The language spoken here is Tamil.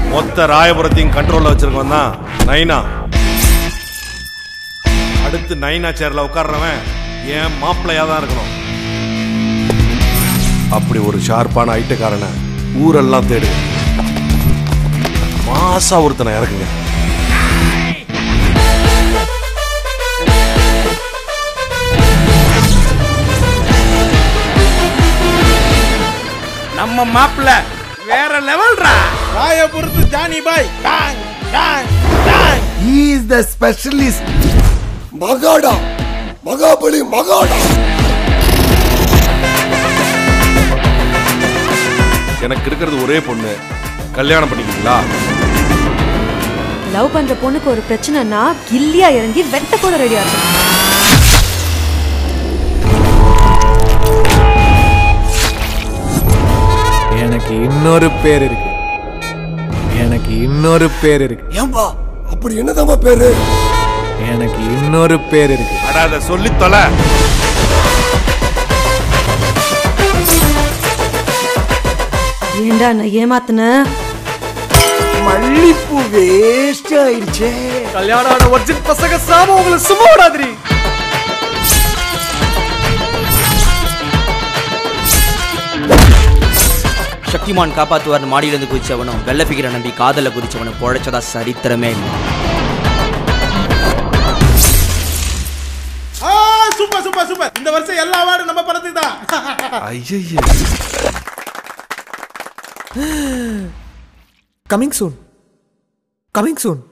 மொத்த ராயபுரத்தையும் கண்ட்ரோல்ல வச்சிருக்கவன் தான் நைனா அடுத்து நைனா சேர்ல உட்கார்றவன் ஏன் மாப்பிள்ளையா தான் இருக்கணும் அப்படி ஒரு ஷார்ப்பான ஐட்டக்காரனை ஊரெல்லாம் தேடு மாசா ஒருத்தனை இறக்குங்க நம்ம மாப்பிள்ள வேற லெவல்ரா ராயபுரத்து ஜானி பாய் டாங் டாங் டாங் He is the specialist. மகாடா மகாபலி மகாடா எனக்கு இருக்கிறது ஒரே பொண்ணு கல்யாணம் பண்ணிக்கிறீங்களா லவ் பண்ற பொண்ணுக்கு ஒரு பிரச்சனைனா கில்லியா இறங்கி வெட்ட கூட ரெடியா இருக்கும் எனக்கு இன்னொரு பேர் இருக்கு எனக்கு இன்னொரு பேர் இருக்கு ஏம்பா அப்படி என்னதாம்மா பேரு எனக்கு இன்னொரு பேர் இருக்கு அட அதை சொல்லி தொலை ஏண்டா நான் ஏமாத்துன மல்லிப்பூ வேஸ்ட் ஆயிடுச்சே கல்யாணம் ஆன ஒரிஜின் பசங்க சாம உங்களை சும்மா விடாதிரி சக்திமான் காப்பாத்துவார் மாடியிலிருந்து குதிச்சவனும் வெள்ள பிகிர நம்பி காதல குதிச்சவனும் பொழைச்சதா சரித்திரமே இல்லை ஆ சூப்பர் சூப்பர் சூப்பர் இந்த வருஷம் எல்லா அவார்டும் நம்ம படத்துக்கு தான் ஐயய்ய கமிங் சூன் கமிங் சூன்